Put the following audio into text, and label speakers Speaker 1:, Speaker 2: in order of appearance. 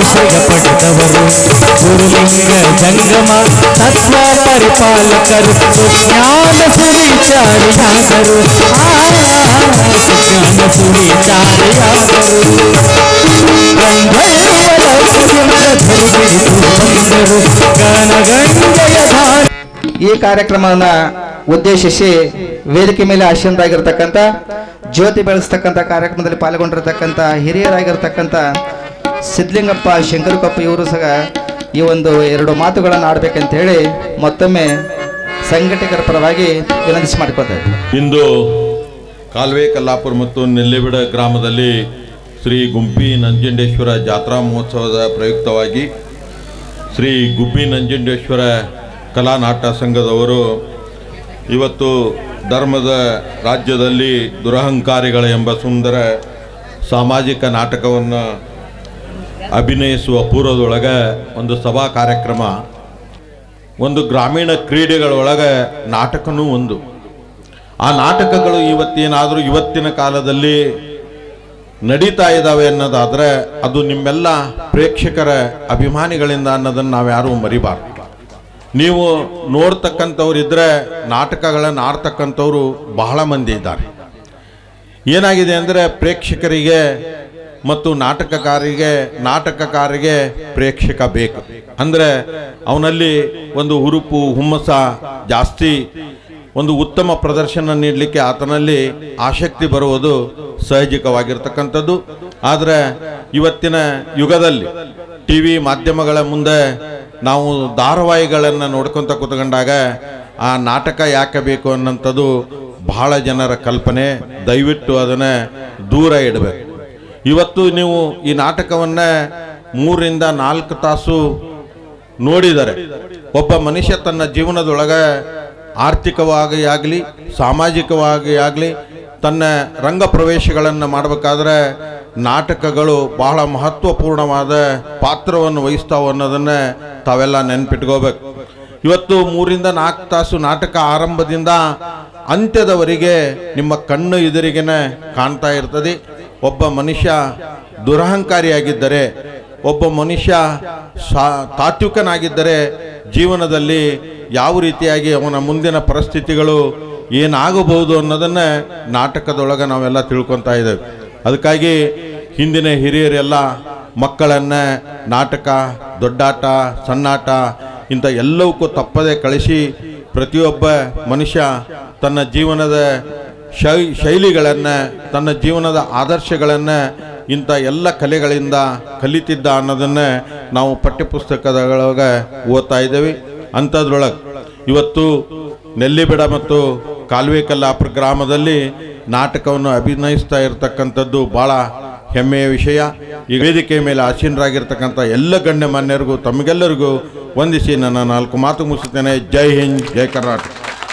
Speaker 1: ಆಶ್ರಯ ಪಡೆದವರು ಗುರುಲಿಂಗ ಜಂಗಮ ತತ್ವ ಪರಿಪಾಲಕರು ಸುಜ್ಞಾನ ಸುವಿಚಾರಿಯಾದರು ಆ ಸುಜ್ಞಾನ ಸುವಿಚಾರಿಯಾದರು ಗಂಧರ್ವರ ಸುಗಂಧ ಧರಿಸಿತು ಬಂದರು ಗಣಗಂಗೆಯ ಧಾರೆ
Speaker 2: ಈ ಕಾರ್ಯಕ್ರಮವನ್ನ ಉದ್ದೇಶಿಸಿ ವೇದಿಕೆ ಮೇಲೆ ಆಶೀನರಾಗಿರ್ತಕ್ಕಂಥ ಜ್ಯೋತಿ ಬೆಳೆಸ್ತಕ್ಕಂಥ ಕಾರ್ಯಕ್ರಮದಲ್ಲಿ ಪಾಲ್ಗೊಂಡಿರ್ತಕ್ಕಂಥ ಹಿರಿಯರಾಗಿರ್ತಕ್ಕಂಥ ಸಿದ್ಲಿಂಗಪ್ಪ ಶಂಕರಕೊಪ್ಪ ಇವರು ಸಹ ಈ ಒಂದು ಎರಡು ಮಾತುಗಳನ್ನು ಆಡ್ಬೇಕಂತ ಹೇಳಿ ಮತ್ತೊಮ್ಮೆ ಸಂಘಟಕರ ಪರವಾಗಿ ವಿನಂತಿಸಿ ಮಾಡಿಕೊಳ್ತಾರೆ
Speaker 3: ಇಂದು ಕಾಲ್ವೆ ಕಲ್ಲಾಪುರ ಮತ್ತು ನೆಲ್ಲಿಬಿಡ ಗ್ರಾಮದಲ್ಲಿ ಶ್ರೀ ಗುಂಪಿ ನಂಜುಂಡೇಶ್ವರ ಜಾತ್ರಾ ಮಹೋತ್ಸವದ ಪ್ರಯುಕ್ತವಾಗಿ ಶ್ರೀ ಗುಬ್ಬಿ ನಂಜುಂಡೇಶ್ವರ ಕಲಾ ನಾಟ್ಯ ಸಂಘದವರು ಇವತ್ತು ಧರ್ಮದ ರಾಜ್ಯದಲ್ಲಿ ದುರಹಂಕಾರಿಗಳ ಎಂಬ ಸುಂದರ ಸಾಮಾಜಿಕ ನಾಟಕವನ್ನು ಅಭಿನಯಿಸುವ ಪೂರ್ವದೊಳಗೆ ಒಂದು ಸಭಾ ಕಾರ್ಯಕ್ರಮ ಒಂದು ಗ್ರಾಮೀಣ ಕ್ರೀಡೆಗಳೊಳಗೆ ನಾಟಕನೂ ಒಂದು ಆ ನಾಟಕಗಳು ಇವತ್ತೇನಾದರೂ ಇವತ್ತಿನ ಕಾಲದಲ್ಲಿ ನಡೀತಾ ಇದ್ದಾವೆ ಅನ್ನೋದಾದ್ರೆ ಅದು ನಿಮ್ಮೆಲ್ಲ ಪ್ರೇಕ್ಷಕರ ಅಭಿಮಾನಿಗಳಿಂದ ಅನ್ನೋದನ್ನು ನಾವ್ಯಾರೂ ಮರಿಬಾರ್ದು ನೀವು ನೋಡ್ತಕ್ಕಂಥವ್ರು ಇದ್ರೆ ನಾಟಕಗಳನ್ನು ಆಡ್ತಕ್ಕಂಥವ್ರು ಬಹಳ ಮಂದಿ ಇದ್ದಾರೆ ಏನಾಗಿದೆ ಅಂದರೆ ಪ್ರೇಕ್ಷಕರಿಗೆ ಮತ್ತು ನಾಟಕಕಾರಿಗೆ ನಾಟಕಕಾರಿಗೆ ಪ್ರೇಕ್ಷಕ ಬೇಕು ಅಂದರೆ ಅವನಲ್ಲಿ ಒಂದು ಹುರುಪು ಹುಮ್ಮಸ ಜಾಸ್ತಿ ಒಂದು ಉತ್ತಮ ಪ್ರದರ್ಶನ ನೀಡಲಿಕ್ಕೆ ಆತನಲ್ಲಿ ಆಸಕ್ತಿ ಬರುವುದು ಸಹಜಿಕವಾಗಿರ್ತಕ್ಕಂಥದ್ದು ಆದರೆ ಇವತ್ತಿನ ಯುಗದಲ್ಲಿ ಟಿ ವಿ ಮಾಧ್ಯಮಗಳ ಮುಂದೆ ನಾವು ಧಾರಾವಾಹಿಗಳನ್ನು ನೋಡ್ಕೊತ ಕೂತ್ಕೊಂಡಾಗ ಆ ನಾಟಕ ಯಾಕೆ ಬೇಕು ಅನ್ನೋಂಥದ್ದು ಬಹಳ ಜನರ ಕಲ್ಪನೆ ದಯವಿಟ್ಟು ಅದನ್ನು ದೂರ ಇಡಬೇಕು ಇವತ್ತು ನೀವು ಈ ನಾಟಕವನ್ನು ಮೂರರಿಂದ ನಾಲ್ಕು ತಾಸು ನೋಡಿದರೆ ಒಬ್ಬ ಮನುಷ್ಯ ತನ್ನ ಜೀವನದೊಳಗೆ ಆರ್ಥಿಕವಾಗಿ ಆಗಲಿ ಸಾಮಾಜಿಕವಾಗಿ ಆಗಲಿ ತನ್ನ ರಂಗ ಪ್ರವೇಶಗಳನ್ನು ಮಾಡಬೇಕಾದ್ರೆ ನಾಟಕಗಳು ಬಹಳ ಮಹತ್ವಪೂರ್ಣವಾದ ಪಾತ್ರವನ್ನು ವಹಿಸ್ತಾವೆ ಅನ್ನೋದನ್ನು ತಾವೆಲ್ಲ ನೆನ್ಪಿಟ್ಕೋಬೇಕು ಇವತ್ತು ಮೂರಿಂದ ನಾಲ್ಕು ತಾಸು ನಾಟಕ ಆರಂಭದಿಂದ ಅಂತ್ಯದವರೆಗೆ ನಿಮ್ಮ ಕಣ್ಣು ಎದುರಿಗೆನೆ ಕಾಣ್ತಾ ಇರ್ತದೆ ಒಬ್ಬ ಮನುಷ್ಯ ದುರಹಂಕಾರಿಯಾಗಿದ್ದರೆ ಒಬ್ಬ ಮನುಷ್ಯ ಸಾ ತಾತ್ವಿಕನಾಗಿದ್ದರೆ ಜೀವನದಲ್ಲಿ ಯಾವ ರೀತಿಯಾಗಿ ಅವನ ಮುಂದಿನ ಪರಿಸ್ಥಿತಿಗಳು ಏನಾಗಬಹುದು ಅನ್ನೋದನ್ನು ನಾಟಕದೊಳಗೆ ನಾವೆಲ್ಲ ತಿಳ್ಕೊತಾ ಇದ್ದೇವೆ ಅದಕ್ಕಾಗಿ ಹಿಂದಿನ ಹಿರಿಯರೆಲ್ಲ ಮಕ್ಕಳನ್ನು ನಾಟಕ ದೊಡ್ಡಾಟ ಸಣ್ಣಾಟ ಇಂಥ ಎಲ್ಲವಕ್ಕೂ ತಪ್ಪದೆ ಕಳಿಸಿ ಪ್ರತಿಯೊಬ್ಬ ಮನುಷ್ಯ ತನ್ನ ಜೀವನದ ಶೈ ಶೈಲಿಗಳನ್ನು ತನ್ನ ಜೀವನದ ಆದರ್ಶಗಳನ್ನು ಇಂಥ ಎಲ್ಲ ಕಲೆಗಳಿಂದ ಕಲಿತಿದ್ದ ಅನ್ನೋದನ್ನು ನಾವು ಪಠ್ಯಪುಸ್ತಕದೊಳಗೆ ಓದ್ತಾ ಇದ್ದೇವೆ ಅಂಥದ್ರೊಳಗೆ ಇವತ್ತು ನೆಲ್ಲಿಬಿಡ ಮತ್ತು ಕಾಲುವೆ ಕಲ್ಲಾಪುರ ಗ್ರಾಮದಲ್ಲಿ ನಾಟಕವನ್ನು ಅಭಿನಯಿಸ್ತಾ ಇರತಕ್ಕಂಥದ್ದು ಭಾಳ ಹೆಮ್ಮೆಯ ವಿಷಯ ಈ ವೇದಿಕೆ ಮೇಲೆ ಆಸೀನರಾಗಿರ್ತಕ್ಕಂಥ ಎಲ್ಲ ಗಣ್ಯಮಾನ್ಯರಿಗೂ ತಮಗೆಲ್ಲರಿಗೂ ವಂದಿಸಿ ನನ್ನ ನಾಲ್ಕು ಮಾತು ಮುಗಿಸುತ್ತೇನೆ ಜೈ ಹಿಂದ್ ಜೈ ಕರ್ನಾಟಕ